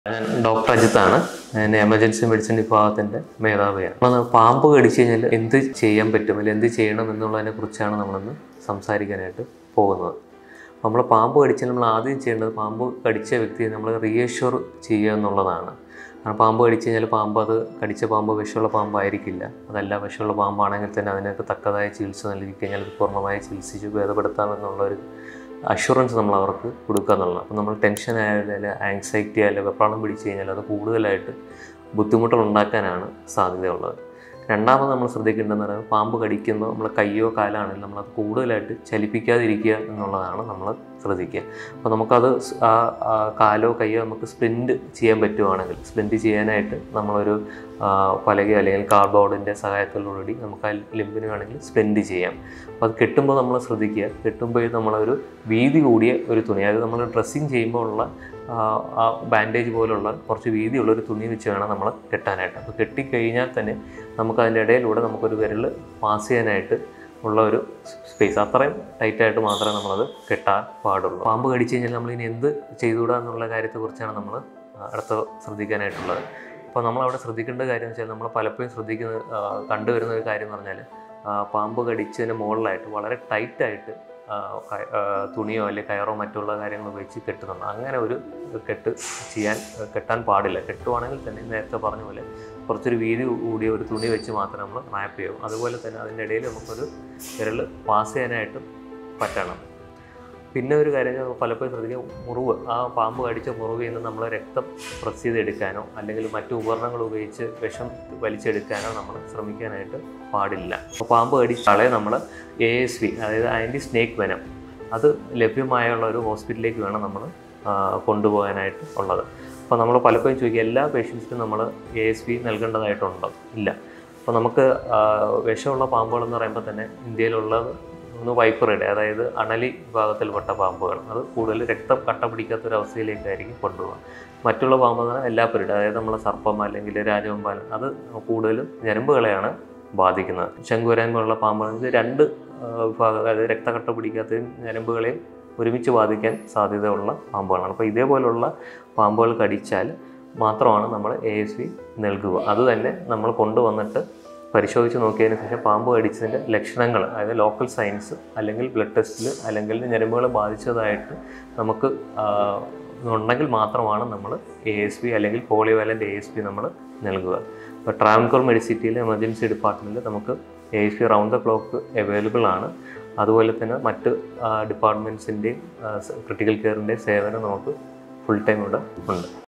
ഞാൻ ഡോക്ടർ അജിത്താണ് ഞാൻ emergency medicine വിഭാഗത്തിൻ്റെ മേധാവിയാണ് നമ്മൾ പാമ്പ് കടിച്ചു കഴിഞ്ഞാൽ എന്ത് ചെയ്യാൻ പറ്റും അല്ലെങ്കിൽ എന്ത് ചെയ്യണം എന്നുള്ളതിനെ കുറിച്ചാണ് നമ്മളിന്ന് സംസാരിക്കാനായിട്ട് പോകുന്നത് നമ്മൾ പാമ്പ് കടിച്ചാൽ നമ്മൾ ആദ്യം ചെയ്യേണ്ടത് പാമ്പ് കടിച്ച വ്യക്തിയെ നമ്മൾ റീഅഷ്യൂർ ചെയ്യുക എന്നുള്ളതാണ് കാരണം പാമ്പ് കടിച്ചു കഴിഞ്ഞാൽ പാമ്പ് അത് കടിച്ച പാമ്പ് വിഷമുള്ള പാമ്പായിരിക്കില്ല അതല്ല വിഷമുള്ള പാമ്പാണെങ്കിൽ തന്നെ അതിനൊക്കെ തക്കതായ ചികിത്സ നൽകി കഴിഞ്ഞാൽ അത് പൂർണ്ണമായി ചികിത്സിച്ച് ഭേദപ്പെടുത്താമെന്നുള്ളൊരു അഷുറൻസ് നമ്മൾ അവർക്ക് കൊടുക്കുക എന്നുള്ളതാണ് അപ്പോൾ നമ്മൾ ടെൻഷൻ ആയാലും അല്ലെങ്കിൽ ആങ്സൈറ്റി ആയാലും വെപ്രാളം പിടിച്ചു കഴിഞ്ഞാൽ അത് കൂടുതലായിട്ട് ബുദ്ധിമുട്ടുകൾ ഉണ്ടാക്കാനാണ് സാധ്യതയുള്ളത് രണ്ടാമത് നമ്മൾ ശ്രദ്ധിക്കേണ്ടതെന്ന് പറയുന്നത് പാമ്പ് കടിക്കുമ്പോൾ നമ്മൾ കയ്യോ കാലാണെങ്കിലും നമ്മളത് കൂടുതലായിട്ട് ചലിപ്പിക്കാതിരിക്കുക എന്നുള്ളതാണ് നമ്മൾ ശ്രദ്ധിക്കുക അപ്പോൾ നമുക്കത് സ് ആ ആ കാലോ കയ്യോ നമുക്ക് സ്പ്രിൻറ്റ് ചെയ്യാൻ പറ്റുവാണെങ്കിൽ സ്പ്രിൻറ്റ് ചെയ്യാനായിട്ട് നമ്മളൊരു ആ, പലകയോ അല്ലെങ്കിൽ കാർഡ്ബോർഡിൻ്റെ സഹായത്തോടുകൂടി നമുക്ക് ആ ലിമ്പിന് വേണമെങ്കിൽ സ്പ്ലെൻഡ് ചെയ്യാം അപ്പോൾ അത് കെട്ടുമ്പോൾ നമ്മൾ ശ്രദ്ധിക്കുക കെട്ടുമ്പോൾ നമ്മളൊരു വീതി കൂടിയ ഒരു തുണി അതായത് നമ്മൾ ഡ്രസ്സിങ് ചെയ്യുമ്പോൾ ഉള്ള ആ, ആ ബാൻഡേജ് പോലുള്ള കുറച്ച് വീതിയുള്ള ഒരു തുണി വെച്ച് വേണം നമ്മൾ കെട്ടാനായിട്ട് അപ്പോൾ കെട്ടിക്കഴിഞ്ഞാൽ തന്നെ നമുക്ക് അതിൻ്റെ ഇടയിലൂടെ നമുക്കൊരു വിരൽ പാസ് ചെയ്യാനായിട്ട് ഉള്ള ഒരു സ്പേസ് അത്രയും ടൈറ്റായിട്ട് മാത്രമേ നമ്മളത് കെട്ടാൻ പാടുള്ളൂ പാമ്പ് കടിച്ചു കഴിഞ്ഞാൽ നമ്മളിനി എന്ത് ചെയ്തുകൂടാ എന്നുള്ള കാര്യത്തെക്കുറിച്ചാണ് നമ്മൾ അടുത്ത ശ്രദ്ധിക്കാനായിട്ടുള്ളത് അപ്പോൾ നമ്മളവിടെ ശ്രദ്ധിക്കേണ്ട കാര്യം എന്ന് വെച്ചാൽ നമ്മൾ പലപ്പോഴും ശ്രദ്ധിക്കുന്ന ആ, കണ്ടുവരുന്ന ഒരു കാര്യം എന്ന് പറഞ്ഞാൽ ആ, പാമ്പ് കടിച്ചതിന് മുകളിലായിട്ട് വളരെ ടൈറ്റായിട്ട് തുണിയോ അല്ലെങ്കിൽ കയറോ മറ്റുള്ള കാര്യങ്ങൾ ഉപയോഗിച്ച് കെട്ടുന്നുണ്ട് അങ്ങനെ ഒരു കെട്ട് ചെയ്യാൻ കെട്ടാൻ പാടില്ല കെട്ടുവാണെങ്കിൽ തന്നെ നേരത്തെ പറഞ്ഞ പോലെ കുറച്ചൊരു വീതി കൂടിയ ഒരു തുണി വെച്ച് മാത്രമേ നമ്മൾ റാപ്പ് ചെയ്യൂ അതുപോലെ തന്നെ അതിൻ്റെ ഇടയിൽ നമുക്കൊരു വിരൽ പാസ് ചെയ്യാനായിട്ട് പറ്റണം പിന്നെ ഒരു കാര്യം ഞാൻ പലപ്പോഴും ശ്രദ്ധിക്കുക മുറിവ് ആ പാമ്പ് കടിച്ച മുറിവിൽ നിന്ന് നമ്മൾ രക്തം പ്രസ് ചെയ്തെടുക്കാനോ അല്ലെങ്കിൽ മറ്റു ഉപകരണങ്ങൾ ഉപയോഗിച്ച് വിഷം വലിച്ചെടുക്കാനോ നമ്മൾ ശ്രമിക്കാനായിട്ട് പാടില്ല അപ്പോൾ പാമ്പ് കടിച്ചാളെ നമ്മൾ എ എസ് വി അതായത് ആൻറ്റി സ്നേക്ക് വെനം അത് ലഭ്യമായുള്ള ഒരു ഹോസ്പിറ്റലിലേക്ക് വേണം നമ്മൾ കൊണ്ടുപോകാനായിട്ട് ഉള്ളത് അപ്പോൾ നമ്മൾ പലപ്പോഴും ചോദിക്കുക എല്ലാ പേഷ്യൻസിനും നമ്മൾ എ എസ് വി നൽകേണ്ടതായിട്ടുണ്ടോ ഇല്ല അപ്പോൾ നമുക്ക് ആ, വിഷമുള്ള പാമ്പുകളെന്ന് പറയുമ്പോൾ തന്നെ ഇന്ത്യയിലുള്ളത് ഒന്ന് വൈപ്പറുടെ അതായത് അണലി വിഭാഗത്തിൽപ്പെട്ട പാമ്പുകൾ അത് കൂടുതൽ രക്തം കട്ട പിടിക്കാത്ത ഒരു അവസ്ഥയിലേക്കായിരിക്കും കൊണ്ടുപോകുക മറ്റുള്ള പാമ്പ് എന്ന് പറഞ്ഞാൽ എല്ലാ പരിപാടി അതായത് നമ്മളെ സർപ്പം അല്ലെങ്കിൽ രാജവമ്പാലം അത് കൂടുതലും ഞരമ്പുകളെയാണ് ബാധിക്കുന്നത് ശംഖുവരാൻ പോലുള്ള പാമ്പുകൾ ഇത് രണ്ട് ആ, വിഭാഗം അതായത് രക്തകട്ട പിടിക്കാത്തതും ഞരമ്പുകളെയും ഒരുമിച്ച് ബാധിക്കാൻ സാധ്യതയുള്ള പാമ്പുകളാണ് അപ്പോൾ ഇതേപോലുള്ള പാമ്പുകൾ കടിച്ചാൽ മാത്രമാണ് നമ്മൾ എ എസ് വി നൽകുക അത് തന്നെ നമ്മൾ കൊണ്ടുവന്നിട്ട് പരിശോധിച്ച് നോക്കിയതിന് ശേഷം പാമ്പ് കടിച്ചതിൻ്റെ ലക്ഷണങ്ങൾ അതായത് ലോക്കൽ സയൻസ് അല്ലെങ്കിൽ ബ്ലഡ് ടെസ്റ്റിൽ അല്ലെങ്കിൽ ഞരമ്പുകളെ ബാധിച്ചതായിട്ട് നമുക്ക് ആ, ഉണ്ടെങ്കിൽ മാത്രമാണ് നമ്മൾ എ എസ് പി അല്ലെങ്കിൽ പോളിവാലൻ്റ് എ എസ് പി നമ്മൾ നൽകുക ഇപ്പോൾ ട്രാവൻകൂർ മെഡിസിറ്റിയിലെ എമർജൻസി ഡിപ്പാർട്ട്മെൻറ്റിൽ നമുക്ക് A S P round the clock available ആണ് അതുപോലെ തന്നെ മറ്റ് ഡിപ്പാർട്ട്മെൻറ്റ്സിൻ്റെയും ക്രിട്ടിക്കൽ കെയറിൻ്റെയും സേവനം നമുക്ക് ഫുൾ ടൈം ഇവിടെ ഉണ്ട്